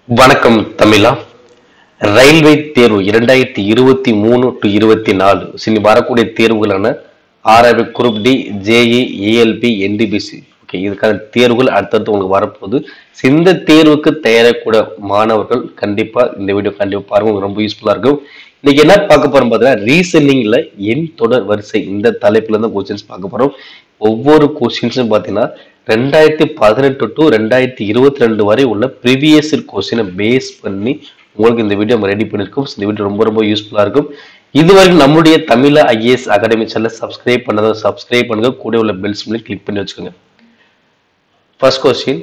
வணக்கம் தமிழா ரயில்வே தேர்வு இரண்டாயிரத்தி இருபத்தி மூணு டு இருபத்தி நாலு இனி வரக்கூடிய தேர்வுகளான RRB group D JE ALP NTPC okay இதுக்கான தேர்வுகள் அடுத்தடுத்து உங்களுக்கு வரப்போகுது So, இந்த தேர்வுக்கு தயாராகக்கூடிய மாணவர்கள் கண்டிப்பா இந்த வீடியோ கண்டிப்பா பாருங்க உங்களுக்கு ரொம்ப யூஸ்ஃபுல்லா இருக்கும் இன்னைக்கு என்ன பார்க்க போறோம் பார்த்தீங்கன்னா ரீசனிங்ல எண் தொடர் வரிசை இந்த தலைப்புல இருந்து கொஸ்டின்ஸ் பார்க்க போறோம் ஒவ்வொரு கொஸ்டின்ஸும் பார்த்தீங்கன்னா ரெண்டாயிரத்தி பதினெட்டு டு ரெண்டாயிரத்தி இருபத்தி ரெண்டு வரை உள்ள ப்ரீவியஸ் கொஸ்டினை பேஸ் பண்ணி உங்களுக்கு இந்த வீடியோ நம்ம ரெடி பண்ணியிருக்கோம் So, இந்த வீடியோ ரொம்ப ரொம்ப யூஸ்ஃபுல்லா இருக்கும் இதுவரைக்கும் நம்முடைய தமிழ ஐஏஎஸ் அகாடமி சேனலை சப்ஸ்கிரைப் பண்ணதை சப்ஸ்கிரைப் பண்ணுங்க கூட உள்ள பெல்ஸ் பண்ணி கிளிக் பண்ணி வச்சுக்கோங்க ஃபர்ஸ்ட் கொஸ்டின்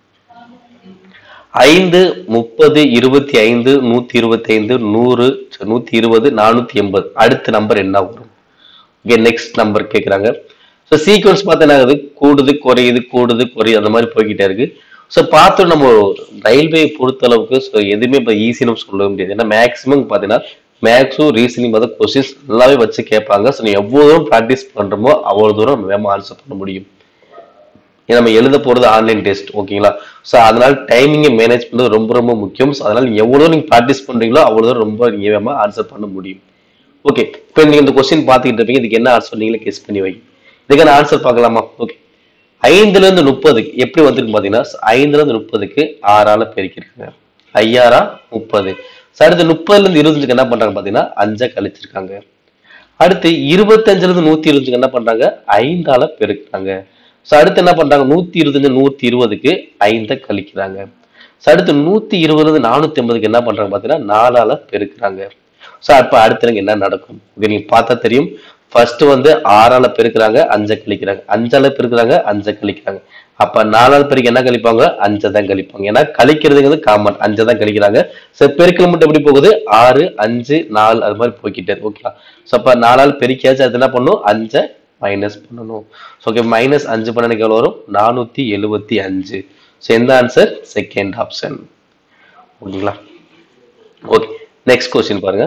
ஐந்து முப்பது இருபத்தி ஐந்து நூத்தி இருபத்தி ஐந்து நூறு நூத்தி இருபது நானூத்தி எண்பது அடுத்த நம்பர் என்ன வரும் ஓகே நெக்ஸ்ட் நம்பர் கேட்குறாங்க ஸோ சீக்வன்ஸ் பார்த்தா என்ன ஆகுது கூடுது குறையுது கூடுது குறையுது அந்த மாதிரி போய்கிட்டே இருக்கு ஸோ பார்த்து நம்ம ரயில்வே பொறுத்த அளவுக்கு ஸோ எதுவுமே இப்போ ஈஸின்னு சொல்ல முடியாது ஏன்னா மேக்ஸிமம் பார்த்தீங்கன்னா மேக்ஸும் ரீசனிங் பார்த்தா கொஸ்டின்ஸ் நல்லாவே வச்சு கேட்பாங்க ஸோ நீ எவ்வளோ தூரம் ப்ராக்டிஸ் பண்ணுறோமோ அவ்வளோ தூரம் நம்ம வேகமாக ஆன்சர் பண்ண முடியும் ஏன்னா நம்ம எழுத போறது ஆன்லைன் டெஸ்ட் ஓகேங்களா ஸோ அதனால டைமிங்கை மேனேஜ் பண்ணுறது ரொம்ப ரொம்ப முக்கியம் ஸோ அதனால எவ்வளோ நீங்க ப்ராக்டிஸ் பண்றீங்களோ அவ்வளோ ரொம்ப நீங்க வேகமாக ஆன்சர் பண்ண முடியும் ஓகே இப்போ நீங்க இந்த கொஸ்டின் பார்த்துக்கிட்டு இருப்பீங்க இதுக்கு என்ன ஆன்சர் நீங்களே கெஸ் பண்ணி வை இதுக்கான ஆன்சர் பார்க்கலாமா ஓகே ஐந்துல இருந்து முப்பதுக்கு எப்படி வந்திருக்கு பார்த்தீங்கன்னா ஐந்துல இருந்து முப்பதுக்கு ஆறால பெருக்கிருக்காங்க ஐயாறா முப்பது ஸோ அடுத்து முப்பதுல இருந்து இருபத்தஞ்சுக்கு என்ன பண்றாங்க பார்த்தீங்கன்னா அஞ்சா கழிச்சிருக்காங்க அடுத்து இருபத்தஞ்சுல இருந்து நூத்தி இருபதுக்கு என்ன பண்றாங்க ஐந்தால பெருக்குறாங்க ஸோ அடுத்து என்ன பண்றாங்க நூத்தி இருபத்தஞ்சு நூத்தி இருபதுக்கு ஐந்தை கழிக்கிறாங்க ஸோ அடுத்து நூத்தி இருபதுல இருந்து நானூத்தி ஐம்பதுக்கு என்ன பண்றாங்க பார்த்தீங்கன்னா நாலால பெருக்குறாங்க ஸோ அப்ப அடுத்து எனக்கு என்ன நடக்கும் ஓகே நீங்க பார்த்தா தெரியும் ஃபர்ஸ்ட் வந்து ஆறால பெருக்குறாங்க அஞ்சை கழிக்கிறாங்க அஞ்சால பெருக்குறாங்க அஞ்சை கழிக்கிறாங்க அப்ப நாலாவது பெருக்கு என்ன கழிப்பாங்க அஞ்சை தான் கழிப்பாங்க ஏன்னா கழிக்கிறதுங்கிறது காமன் அஞ்சை தான் கழிக்கிறாங்க ஸோ பெருக்கல் மட்டும் எப்படி போகுது ஆறு அஞ்சு நாலு அது மாதிரி போய்கிட்டே இருக்கு ஓகேங்களா ஸோ அப்ப நாலால் பெருக்கியாச்சு அது என்ன பண்ணும் அஞ்சை மைனஸ் பண்ணணும் ஸோ ஓகே மைனஸ் அஞ்சு பண்ண எனக்கு எவ்வளோ வரும் நானூற்றி எழுபத்தி அஞ்சு ஸோ எந்த ஆன்சர் செகண்ட் ஆப்ஷன் ஓகேங்களா ஓகே நெக்ஸ்ட் கொஸ்டின் பாருங்க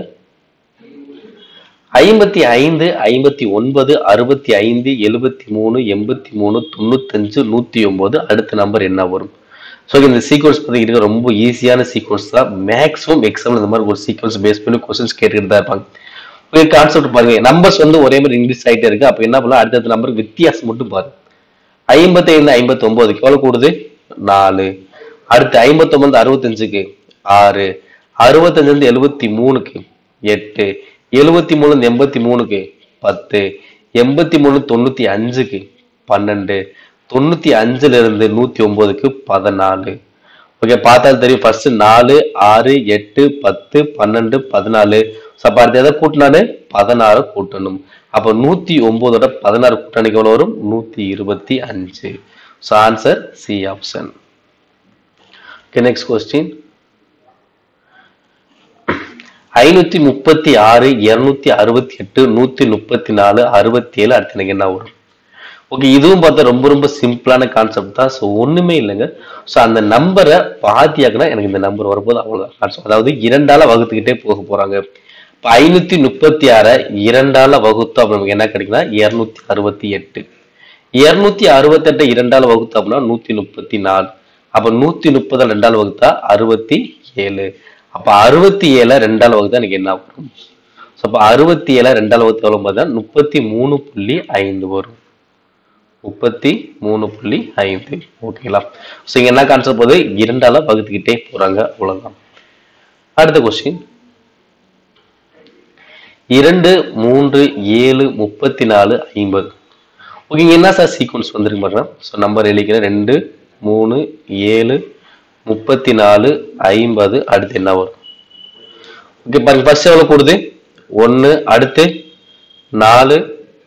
ஐம்பத்தி ஐந்து ஐம்பத்தி ஒன்பது அறுபத்தி ஐந்து எழுபத்தி மூணு எண்பத்தி மூணு தொண்ணூத்தஞ்சு நூற்றி ஒன்பது அடுத்த நம்பர் என்ன வரும் ஸோ இந்த சீக்வன்ஸ் பார்த்தீங்கன்னா ரொம்ப ஈஸியான சீக்வன்ஸ் தான் மேக்ஸிமம் எக்ஸாம்பிள் இந்த மாதிரி ஒரு சீக்வன்ஸ் பேஸ் பண்ணி கொஸ்டின்ஸ் கேட்டுக்கிட்டு தான் இருப்பாங்க ஒரு கான்செப்ட் பாருங்க நம்பர்ஸ் வந்து ஒரே மாதிரி இன்க்ரீஸ் ஆகிட்டே இருக்கு அப்போ என்ன பண்ணலாம் அடுத்தடுத்த நம்பருக்கு வித்தியாசம் மட்டும் பாருங்க ஐம்பத்தி ஐந்து ஐம்பத்தி ஒன்பதுக்கு எவ்வளவு கூடுது நாலு அடுத்து ஐம்பத்தி ஒன்பது அறுபத்தஞ்சுக்கு ஆறு அறுபத்தஞ்சு இருந்து எழுபத்தி மூணுக்கு எட்டு எழுபத்தி மூணு இருந்து எண்பத்தி மூணுக்கு பத்து எண்பத்தி மூணு தொண்ணூத்தி அஞ்சுக்கு பன்னெண்டு தொண்ணூத்தி அஞ்சுல இருந்து நூத்தி ஒன்பதுக்கு பதினாலு ஓகே பார்த்தாலும் தெரியும் ஃபர்ஸ்ட் நாலு ஆறு எட்டு பத்து பன்னெண்டு பதினாலு அப்ப அடுத்து எதை கூட்டினாலே பதினாறு கூட்டணும் அப்ப நூத்தி ஒன்பதோட பதினாறு கூட்டணிக்கு எவ்வளவு வரும் நூத்தி இருபத்தி அஞ்சு so answer C option okay next question ஐநூத்தி முப்பத்தி ஆறு இருநூத்தி அறுபத்தி எட்டு நூத்தி முப்பத்தி நாலு அறுபத்தி ஏழு அடுத்து எனக்கு என்ன வரும் ஓகே இதுவும் பார்த்தா ரொம்ப ரொம்ப சிம்பிளான கான்செப்ட் தான் ஸோ ஒண்ணுமே இல்லைங்க ஸோ அந்த நம்பரை பாத்தியாக்குனா எனக்கு இந்த நம்பர் வரும்போது அவ்வளோதான் கான்செப்ட் அதாவது இரண்டால வகுத்துக்கிட்டே போக போறாங்க இப்போ ஐநூத்தி முப்பத்தி ஆறை இரண்டால வகுத்தோம் அப்ப நமக்கு என்ன கிடைக்குன்னா இருநூத்தி அறுபத்தி எட்டு இருநூத்தி அறுபத்தி எட்டை இரண்டால வகுத்தோம் அப்படின்னா நூத்தி முப்பத்தி நாலு அப்ப நூத்தி முப்பதை ரெண்டால வகுத்தா அறுபத்தி ஏழு அப்ப அறுபத்தி ஏழை ரெண்டால வகுத்தா எனக்கு என்ன வரும் ஸோ அப்போ அறுபத்தி ஏழை ரெண்டால வகுத்து எவ்வளவு பார்த்தா முப்பத்தி மூணு புள்ளி ஐந்து வரும் முப்பத்தி மூணு புள்ளி ஐந்து ஓகேங்களா ஸோ இங்க என்ன கான்செப்ட் போகுது இரண்டால வகுத்துக்கிட்டே போறாங்க அவ்வளவுதான் அடுத்த கொஸ்டின் இரண்டு மூன்று ஏழு முப்பத்தி நாலு ஐம்பது ஓகே இங்க என்ன சார் சீக்வன்ஸ் வந்திருக்கு பாருங்க ஸோ நம்பர் எழுதிக்கிறேன் ரெண்டு மூணு ஏழு முப்பத்தி நாலு ஐம்பது அடுத்து என்ன வரும் ஓகே பாருங்க ஃபர்ஸ்ட் எவ்வளவு கூடுது ஒன்று அடுத்து நாலு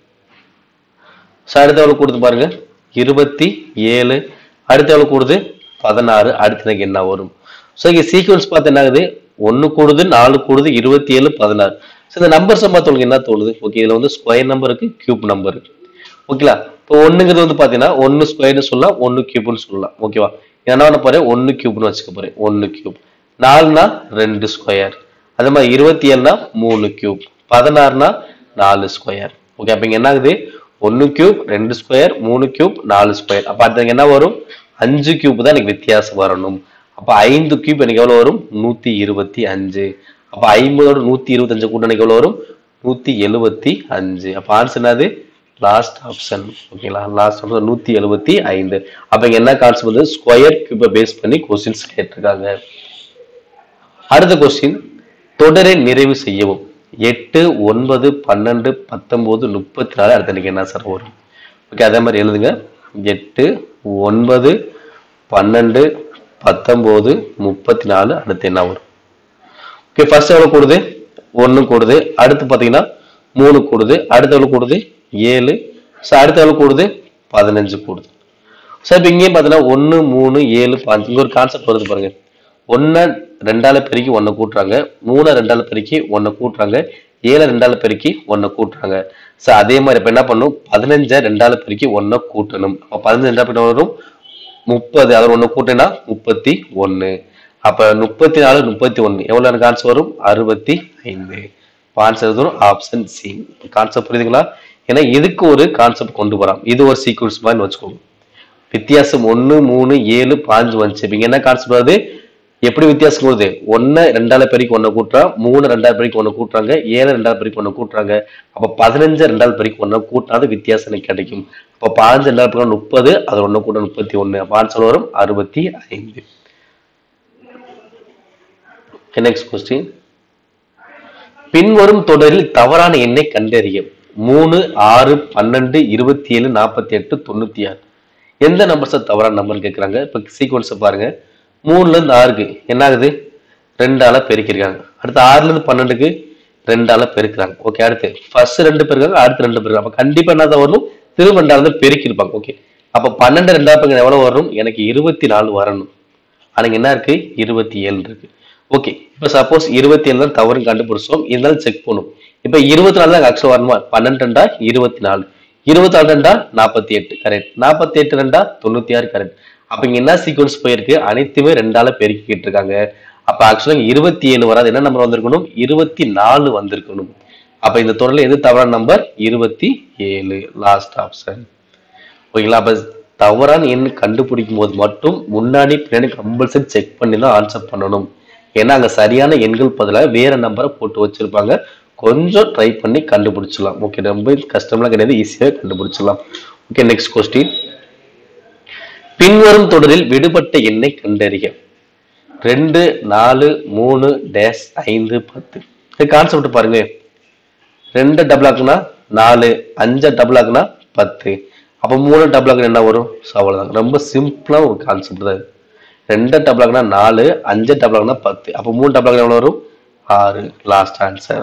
ஸோ அடுத்து எவ்வளவு கூடுது பாருங்க இருபத்தி ஏழு அடுத்து எவ்வளவு கூடுது பதினாறு அடுத்து எனக்கு என்ன வரும் ஸோ இங்கே சீக்வன்ஸ் பார்த்து என்ன ஆகுது ஒன்று கூடுது நாலு கூடுது இருபத்தி ஏழு பதினாறு ஸோ இந்த நம்பர்ஸை பார்த்து உங்களுக்கு என்ன தோணுது ஓகே இதில் வந்து ஸ்கொயர் நம்பர் இருக்கு கியூப் நம்பர் இருக்கு ஓகேங்களா இப்போ ஒன்றுங்கிறது வந்து பார்த்தீங்கன்னா ஒன்று ஸ்கொயர்னு சொல்லலாம் ஒன்று கியூப்னு சொல்லலாம் ஓகேவா என்ன பண்ண போறேன் ஒன்று கியூப்னு வச்சுக்க போறேன் ஒன்று கியூப் நாலுனா ரெண்டு ஸ்கொயர் அதே மாதிரி இருபத்தி ஏழுனா மூணு கியூப் பதினாறுனா நாலு ஸ்கொயர் ஓகே அப்போ இங்கே என்ன ஆகுது ஒன்று கியூப் ரெண்டு ஸ்கொயர் மூணு கியூப் நாலு ஸ்கொயர் அப்போ அது என்ன வரும் அஞ்சு கியூப் தான் எனக்கு வித்தியாசம் வரணும் அப்ப ஐந்து கியூப் எனக்கு எவ்வளவு வரும் நூத்தி இருபத்தி அஞ்சு அப்ப ஐம்பதோட நூத்தி இருபத்தி அஞ்சு கூட்ட எனக்கு எவ்வளவு வரும் நூத்தி எழுபத்தி அஞ்சு அப்ப ஆன்சர் என்னது லாஸ்ட் ஆப்ஷன் ஓகேங்களா லாஸ்ட் ஆப்ஷன் நூத்தி எழுபத்தி ஐந்து அப்ப இங்க என்ன கான்செப்ட் வந்து ஸ்கொயர் கியூபை பேஸ் பண்ணி கொஸ்டின்ஸ் கேட்டிருக்காங்க அடுத்த கொஸ்டின் தொடரை நிறைவு செய்யவும் எட்டு ஒன்பது பன்னெண்டு பத்தொன்பது முப்பத்தி நாலு அடுத்த எனக்கு என்ன சார் வரும் ஓகே அதே மாதிரி எழுதுங்க எட்டு ஒன்பது பன்னெண்டு பத்தொன்பது முப்பத்தி நாலு அடுத்து என்ன வரும் ஓகே ஃபர்ஸ்ட் எவ்வளவு கூடுது ஒன்று கூடுது அடுத்து பார்த்தீங்கன்னா மூணு கூடுது அடுத்து எவ்வளவு கூடுது ஏழு ஸோ அடுத்து எவ்வளவு கூடுது பதினஞ்சு கூடுது ஸோ இப்போ இங்கேயும் பார்த்தீங்கன்னா ஒன்று மூணு ஏழு பாஞ்சு இங்கே ஒரு கான்செப்ட் வருது பாருங்க ஒன்றை ரெண்டால பெருக்கி ஒன்றை கூட்டுறாங்க மூணை ரெண்டால பெருக்கி ஒன்றை கூட்டுறாங்க ஏழை ரெண்டால பெருக்கி ஒன்றை கூட்டுறாங்க ஸோ அதே மாதிரி இப்போ என்ன பண்ணணும் பதினஞ்சை ரெண்டால பெருக்கி ஒன்றை கூட்டணும் அப்போ பதினஞ்சு ரெண்டா பெருக்கி வரும் முப்பது அதில் ஒன்று கூட்டினா முப்பத்தி ஒன்று அப்போ முப்பத்தி நாலு முப்பத்தி ஒன்று எவ்வளோ எனக்கு ஆன்சர் வரும் அறுபத்தி ஐந்து ஆன்சர் வரும் ஆப்ஷன் சி கான்செப்ட் புரியுதுங்களா ஏன்னா இதுக்கு ஒரு கான்செப்ட் கொண்டு வரோம் இது ஒரு சீக்வன்ஸ் மாதிரி வச்சுக்கோங்க வித்தியாசம் ஒன்று மூணு ஏழு பாஞ்சு வந்துச்சு இப்போ இங்க என்ன கான்செப்ட் வருது எப்படி வித்தியாசம் வருது ஒன்னு ரெண்டால பெருக்கி ஒன்று கூட்டுறா மூணு ரெண்டாவது பெருக்கி ஒன்று கூட்டுறாங்க ஏழு ரெண்டாவது பெருக்கி ஒன்று கூட்டுறாங்க அப்போ பதினஞ்சு ரெண்டாவது பெருக்கி ஒன்று கூட்டினாது வித்தியாசம் எனக்கு கிடைக்கும் அப்போ பாஞ்சு ரெண்டாவது பெருக்கி முப்பது அது ஒன்று கூட்ட முப்பத்தி ஒன்று அப்போ ஆன்சர் வரும் அறுபத்தி ஐந்து நெக்ஸ்ட் கொஸ்டின் பின்வரும் தொடரில் தவறான எண்ணை கண்டறிய மூணு ஆறு பன்னெண்டு இருபத்தி ஏழு நாற்பத்தி எட்டு தொண்ணூத்தி ஆறு எந்த நம்பர்ஸ் தவறான நம்பர் கேட்குறாங்க இப்போ சீக்வன்ஸை பாருங்க மூணுல இருந்து ஆறுக்கு என்ன ஆகுது ரெண்டால பெருக்கிருக்காங்க அடுத்து ஆறுல இருந்து பன்னெண்டுக்கு ரெண்டால பெருக்குறாங்க ஓகே அடுத்து ஃபர்ஸ்ட் ரெண்டு பெருக்காங்க அடுத்து ரெண்டு பெருக்காங்க அப்ப கண்டிப்பா என்ன தான் வரணும் திரும்ப ரெண்டாவது பெருக்கிருப்பாங்க ஓகே அப்ப பன்னெண்டு ரெண்டாவது பெருக்க எவ்வளவு வரணும் எனக்கு இருபத்தி நாலு வரணும் ஆனா என்ன இருக்கு இருபத்தி ஏழு இருக்கு ஓகே இப்போ சப்போஸ் இருபத்தி ஏழு தான் தவறு கண்டுபிடிச்சோம் இருந்தாலும் செக் பண்ணும் இப்போ இருபத்தி நாலு தான் ஆக்சுவலாக வரணுமா பன்னெண்டு ரெண்டா இருபத்தி நாலு இருபத்தி நாலு ரெண்டா நாற்பத்தி எட்டு கரெக்ட் நாற்பத்தி எட்டு ரெண்டா தொண்ணூத்தி ஆறு கரெக்ட் அப்ப இங்க என்ன சீக்வன்ஸ் போயிருக்கு அனைத்துமே ரெண்டால பெருக்கிக்கிட்டு இருக்காங்க அப்ப ஆக்சுவலா இருபத்தி ஏழு வராது என்ன நம்பர் வந்திருக்கணும் இருபத்தி நாலு வந்திருக்கணும் அப்ப இந்த தொடர்ல எது தவறான நம்பர் இருபத்தி ஏழு லாஸ்ட் ஆப்ஷன் ஓகேங்களா அப்ப தவறான எண் கண்டுபிடிக்கும் போது மட்டும் முன்னாடி பின்னாடி கம்பல்சரி செக் பண்ணி தான் ஆன்சர் பண்ணணும் ஏன்னா அங்க சரியான எண்கள் பதிலாக வேற நம்பரை போட்டு வச்சிருப்பாங்க கொஞ்சம் ட்ரை பண்ணி கண்டுபிடிச்சிடலாம் ஓகே ரொம்ப கஷ்டம்லாம் கிடையாது ஈஸியாக கண்டுபிடிச்சிடலாம் ஓகே நெக்ஸ்ட் கொஸ்டின் பின்வரும் தொடரில் விடுபட்ட எண்ணை கண்டறிய ரெண்டு நாலு மூணு டேஷ் ஐந்து பத்து இது கான்செப்ட் பாருங்க ரெண்டு டபுள் ஆக்குனா நாலு அஞ்சு டபுள் ஆக்குனா பத்து அப்போ மூணு டபுள் ஆக்குனா என்ன வரும் ஸோ அவ்வளோதான் ரொம்ப சிம்பிளாக ஒரு கான்செப்ட் தான் இது. ரெண்டு டபுள் ஆக்குனா நாலு அஞ்சு டபுள் ஆக்குனா பத்து அப்போ மூணு டபுள் ஆக்குனா எவ்வளோ வரும் ஆறு லாஸ்ட் ஆன்சர்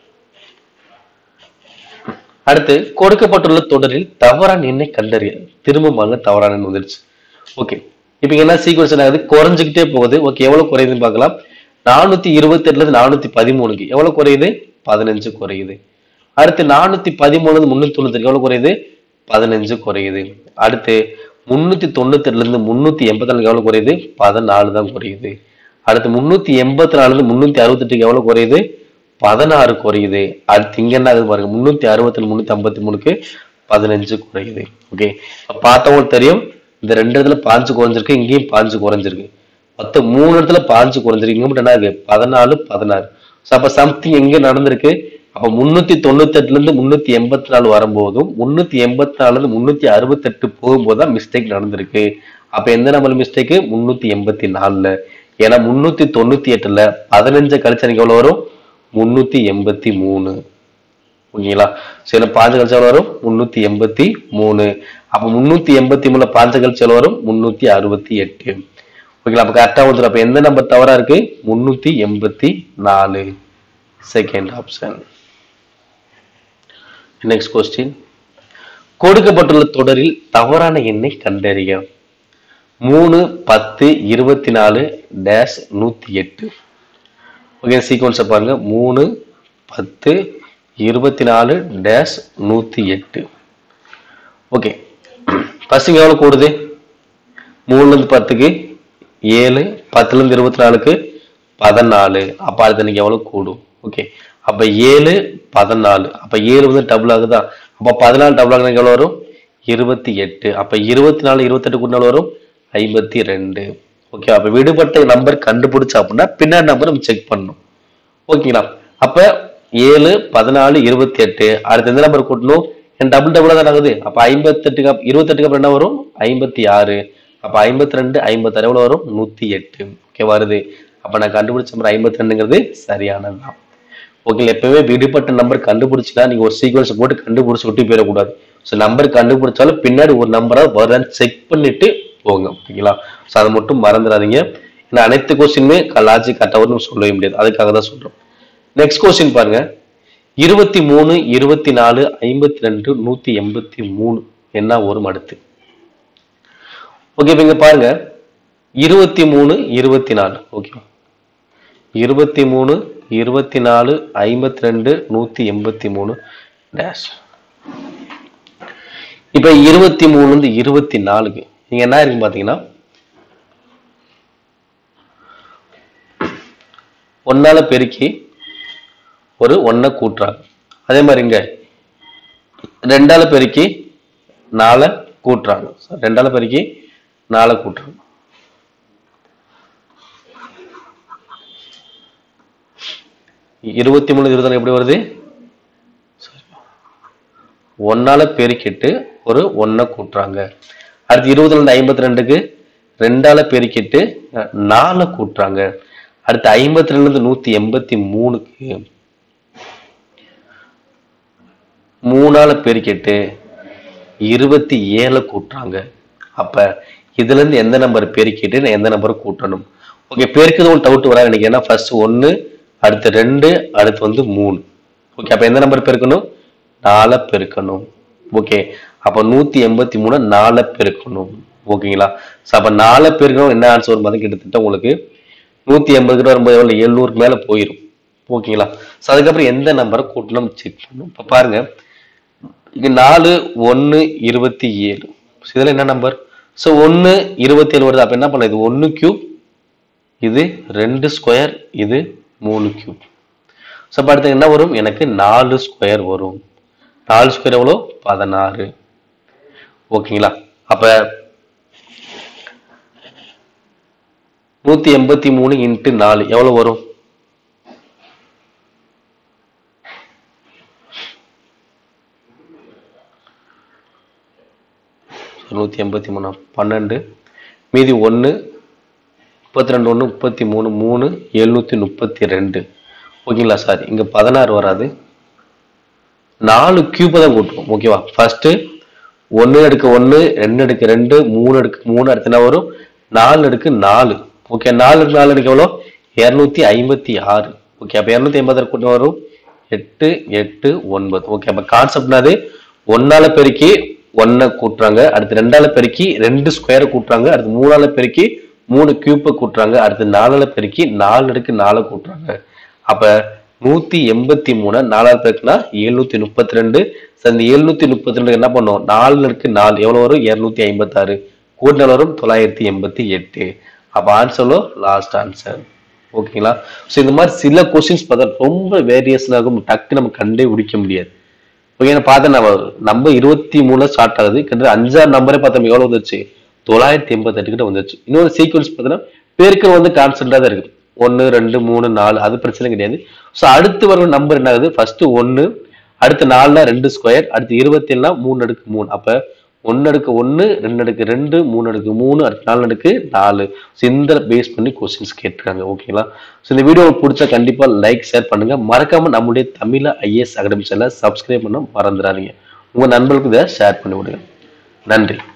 அடுத்து கொடுக்கப்பட்டுள்ள தொடரில் தவறான எண்ணை கண்டறிய திரும்ப பாருங்க தவறான எண் வந்துருச்சு ஓகே இப்போ என்ன சீக்வன்ஸ் என்ன ஆகுது குறைஞ்சிக்கிட்டே போகுது ஓகே எவ்வளவு குறையுதுன்னு பார்க்கலாம் நானூத்தி இருபத்தி எட்டுல இருந்து நானூத்தி பதிமூணுக்கு எவ்வளவு குறையுது பதினஞ்சு குறையுது அடுத்து நானூத்தி பதிமூணுல இருந்து முன்னூத்தி தொண்ணூத்தி எவ்வளவு குறையுது பதினஞ்சு குறையுது அடுத்து முன்னூத்தி தொண்ணூத்தி எட்டுல இருந்து முன்னூத்தி எண்பத்தி நாலுக்கு எவ்வளவு குறையுது பதினாலு தான் குறையுது அடுத்து முன்னூத்தி எண்பத்தி நாலுல இருந்து முன்னூத்தி அறுபத்தெட்டுக்கு எவ்வளவு குறையுது பதினாறு குறையுது அடுத்து இங்க என்ன ஆகுது பாருங்க முன்னூத்தி அறுபத்தி முன்னூத்தி ஐம்பத்தி மூணுக்கு பதினஞ்சு குறையுது ஓகே பார்த்தவங்களுக்கு தெரியும் இந்த ரெண்டு இடத்துல பாஞ்சு குறைஞ்சிருக்கு இங்கேயும் பாஞ்சு குறைஞ்சிருக்கு மொத்தம் மூணு இடத்துல பாஞ்சு குறைஞ்சிருக்கு இங்க மட்டும் என்ன இருக்கு பதினாலு பதினாறு ஸோ அப்ப சம்திங் எங்க நடந்திருக்கு அப்ப முன்னூத்தி தொண்ணூத்தி எட்டுல இருந்து முன்னூத்தி எண்பத்தி நாலு வரும்போதும் முன்னூத்தி எண்பத்தி நாலுல இருந்து முன்னூத்தி அறுபத்தெட்டு போகும்போது தான் மிஸ்டேக் நடந்திருக்கு அப்ப எந்த நம்பர் மிஸ்டேக் முன்னூத்தி எண்பத்தி நாலுல ஏன்னா முன்னூத்தி தொண்ணூத்தி எட்டுல பதினஞ்சு கழிச்சு எனக்கு எவ்வளவு வரும் முன்னூத்தி எண்பத்தி மூணு ஓகேங்களா சரி பாஞ்சு கழிச்சு எவ்வளவு வரும் முன்னூத்தி எண்பத்தி மூணு அப்ப முன்னூத்தி எண்பத்தி மூணுல பாஞ்சு கழிச்சு எவ்வளவு வரும் முன்னூத்தி அறுபத்தி எட்டு ஓகேங்களா அப்ப கரெக்டா வந்துடும் அப்ப எந்த நம்பர் தவறா இருக்கு முன்னூத்தி எண்பத்தி நாலு செகண்ட் ஆப்ஷன் நெக்ஸ்ட் கொஸ்டின் கொடுக்கப்பட்டுள்ள தொடரில் தவறான எண்ணை கண்டறிய மூணு பத்து இருபத்தி நாலு டேஷ் நூத்தி எட்டு ஓகே சீக்வன்ஸை பாருங்க மூணு பத்து இருபத்தி நாலு டேஷ் நூத்தி எட்டு ஓகே ஃபர்ஸ்ட் இங்க எவ்வளவு கூடுது மூணுல இருந்து பத்துக்கு ஏழு பத்துல இருந்து இருபத்தி நாலுக்கு பதினாலு அப்ப அடுத்து எனக்கு எவ்வளவு கூடும் ஓகே அப்ப ஏழு பதினாலு அப்ப ஏழு வந்து டபுள் ஆகுதா அப்ப பதினாலு டபுள் ஆகுது எவ்வளவு வரும் இருபத்தி எட்டு அப்ப இருபத்தி நாலு இருபத்தெட்டு கூட்டினாலும் வரும் ஐம்பத்தி ரெண்டு ஓகே அப்ப விடுபட்ட நம்பர் கண்டுபிடிச்சா அப்படின்னா பின்னாடி நம்பர் நம்ம செக் பண்ணணும் ஓகேங்களா அப்ப ஏழு பதினாலு இருபத்தி எட்டு அடுத்து எந்த நம்பர் கூட்டணும் என் டபுள் டபுளா தான் ஆகுது அப்ப ஐம்பத்தெட்டுக்கு அப் இருபத்தெட்டுக்கு அப்புறம் என்ன வரும் ஐம்பத்தி ஆறு அப்ப ஐம்பத்தி ரெண்டு ஐம்பத்தாறு எவ்வளவு வரும் நூத்தி எட்டு ஓகே வருது அப்ப நான் கண்டுபிடிச்ச நம்பர் ஐம்பத்தி ரெண்டுங்கிறது சரியானதுதான் ஓகே எப்பவுமே விடுபட்ட நம்பர் கண்டுபிடிச்சினா நீங்க ஒரு சீக்வன்ஸ் போட்டு கண்டுபிடிச்சு விட்டு போயிடக்கூடாது ஸோ நம்பர் கண்டுபிடிச்சாலும் பின்னாடி ஒரு நம்பரா வருதான்னு செக் பண்ணிட்டு போங்க ஓகேங்களா ஸோ அதை மட்டும் மறந்துடாதீங்க ஏன்னா அனைத்து கொஸ்டினுமே லாஜிக் கரெக்டாக நம்ம சொல்லவே முடியாது அதுக்காக தான் சொல்றோம் நெக்ஸ்ட் கொஸ்டின் பாருங்க இருபத்தி மூணு இருபத்தி நாலு ஐம்பத்தி ரெண்டு நூத்தி எண்பத்தி மூணு என்ன வரும் அடுத்து ஓகே இப்ப இங்க பாருங்க இருபத்தி மூணு இருபத்தி நாலு ஓகே இருபத்தி மூணு இருபத்தி நாலு ஐம்பத்தி ரெண்டு நூத்தி எண்பத்தி மூணு டேஷ் இப்ப இருபத்தி மூணுல இருந்து இருபத்தி நாலுக்கு இங்க என்ன இருக்கு பாத்தீங்கன்னா ஒன்னால பெருக்கி ஒரு ஒன்னை கூட்டுறாங்க அதே மாதிரி இங்க ரெண்டால பெருக்கி நாலை கூட்டுறாங்க So, ரெண்டால பெருக்கி நாலை கூட்டுறாங்க இருபத்தி மூணு இருபத்தி எப்படி வருது ஒன்னால பெருக்கிட்டு ஒரு ஒன்னை கூட்டுறாங்க அடுத்து இருபதுல இருந்து ஐம்பத்தி ரெண்டுக்கு ரெண்டால பெருக்கிட்டு அஹ், நாலை கூட்டுறாங்க அடுத்து ஐம்பத்தி ரெண்டுல இருந்து நூத்தி எண்பத்தி மூணுக்கு மூணால பெருக்கிட்டு இருபத்தி ஏழை கூட்டுறாங்க அப்ப இதுல இருந்து எந்த நம்பர் பெருக்கிட்டு நான் எந்த நம்பரை கூட்டணும் ஓகே பெருக்குது ஒரு டவுட் வராது எனக்கு ஏன்னா ஃபர்ஸ்ட் ஒன்னு அடுத்து ரெண்டு அடுத்து வந்து மூணு ஓகே அப்ப எந்த நம்பர் பெருக்கணும் நாலை பெருக்கணும் ஓகே அப்ப நூத்தி எண்பத்தி மூணு நாலை பெருக்கணும் ஓகேங்களா ஸோ அப்ப நாலை பெருக்கணும் என்ன ஆன்சர் வரும் பார்த்தா கிட்டத்தட்ட உங்களுக்கு நூத்தி எண்பது கிட்ட வரும்போது எவ்வளவு எழுநூறுக்கு மேல போயிடும் ஓகேங்களா ஸோ அதுக்கப்புறம் எந்த நம்பரை கூட்டணும் செக் பண்ணணும் இப்போ பாருங்க இங்க நாலு ஒன்னு இருபத்தி ஏழு இதுல என்ன நம்பர் ஸோ ஒன்னு இருபத்தி ஏழு வருது அப்ப என்ன பண்ணலாம் இது ஒன்னு கியூப் இது ரெண்டு ஸ்கொயர் இது மூணு கியூப் ஸோ அப்போ அடுத்து என்ன வரும் எனக்கு நாலு ஸ்கொயர் வரும் நாலு ஸ்கொயர் எவ்வளோ பதினாறு ஓகேங்களா அப்ப நூத்தி எண்பத்தி மூணு இன்ட்டு நாலு எவ்வளவு வரும் நூத்தி எண்பத்தி மூணு பன்னெண்டு மீதி ஒன்று முப்பத்தி ரெண்டு ஒன்று முப்பத்தி மூணு மூணு எழுநூத்தி முப்பத்தி ரெண்டு ஓகேங்களா சார் இங்க பதினாறு வராது நாலு கியூபை தான் கூட்டுவோம் ஓகேவா ஃபர்ஸ்ட் ஒன்று அடுக்கு ஒன்று ரெண்டு அடுக்கு ரெண்டு மூணு அடுக்கு மூணு அடுத்து என்ன வரும் நாலு அடுக்கு நாலு ஓகே நாலு அடுக்கு நாலு அடுக்கு எவ்வளோ இரநூத்தி ஐம்பத்தி ஆறு ஓகே அப்போ இரநூத்தி ஐம்பது கூட்டம் வரும் எட்டு எட்டு ஒன்பது ஓகே அப்போ கான்செப்ட்னாது ஒன்னால பெருக்கி ஒன்னை கூட்டுறாங்க அடுத்து ரெண்டால பெருக்கி ரெண்டு ஸ்கொயரை கூட்டுறாங்க அடுத்து மூணால பெருக்கி மூணு கியூப்பை கூட்டுறாங்க அடுத்து நாலால பெருக்கி நாலு அடுக்கு நாலை கூட்டுறாங்க அப்ப நூத்தி எண்பத்தி மூணு நாலாவது பெருக்குனா எழுநூத்தி முப்பத்தி ரெண்டு இந்த எழுநூத்தி முப்பத்தி ரெண்டு என்ன பண்ணும் நாலு இருக்கு நாலு எவ்வளவு வரும் இருநூத்தி ஐம்பத்தி ஆறு கூட்டினால் வரும் தொள்ளாயிரத்தி எண்பத்தி எட்டு அப்ப ஆன்சர்லோ லாஸ்ட் ஆன்சர் ஓகேங்களா ஸோ இந்த மாதிரி சில கொஸ்டின்ஸ் பார்த்தா ரொம்ப வேரியஸ்ல இருக்கும் டக்கு நம்ம கண்டே பிடிக்க முடியாது ஓகே பார்த்தா நம்ம நம்ம இருபத்தி மூணுல ஸ்டார்ட் ஆகுது கிட்டத்தட்ட அஞ்சாறு நம்பரே பார்த்தோம் எவ்வளவு வந்துச்சு தொள்ளாயிரத்தி எண்பத்தி எட்டு கிட்ட வந்துச்சு இன்னொரு சீக்வன்ஸ் பார்த்தீங்கன்னா பேருக்கு வந்து கான்ஸ்டன்டா தான் இருக்கு ஒன்னு ரெண்டு மூணு நாலு அது பிரச்சனை கிடையாது ஸோ அடுத்து வர நம்பர் என்ன ஆகுது ஃபர்ஸ்ட் ஒன்னு அடுத்து நாலுனா ரெண்டு ஸ்கொயர் அடுத்து இருபத்தி ஏழுனா மூணு அடுக்கு மூணு அப்ப ஒன்னு அடுக்கு ஒன்னு ரெண்டு அடுக்கு ரெண்டு மூணு அடுக்கு மூணு அடுத்து நாலு அடுக்கு நாலு ஸோ இந்த பேஸ் பண்ணி கொஸ்டின்ஸ் கேட்டிருக்காங்க ஓகேங்களா ஸோ இந்த வீடியோ உங்களுக்கு பிடிச்சா கண்டிப்பா லைக் ஷேர் பண்ணுங்க மறக்காம நம்முடைய தமிழ ஐஏஎஸ் அகாடமி சேனலை சப்ஸ்கிரைப் பண்ண மறந்துடாதீங்க உங்க நண்பர்களுக்கு இதை ஷேர் பண்ணி விடுங்க நன்றி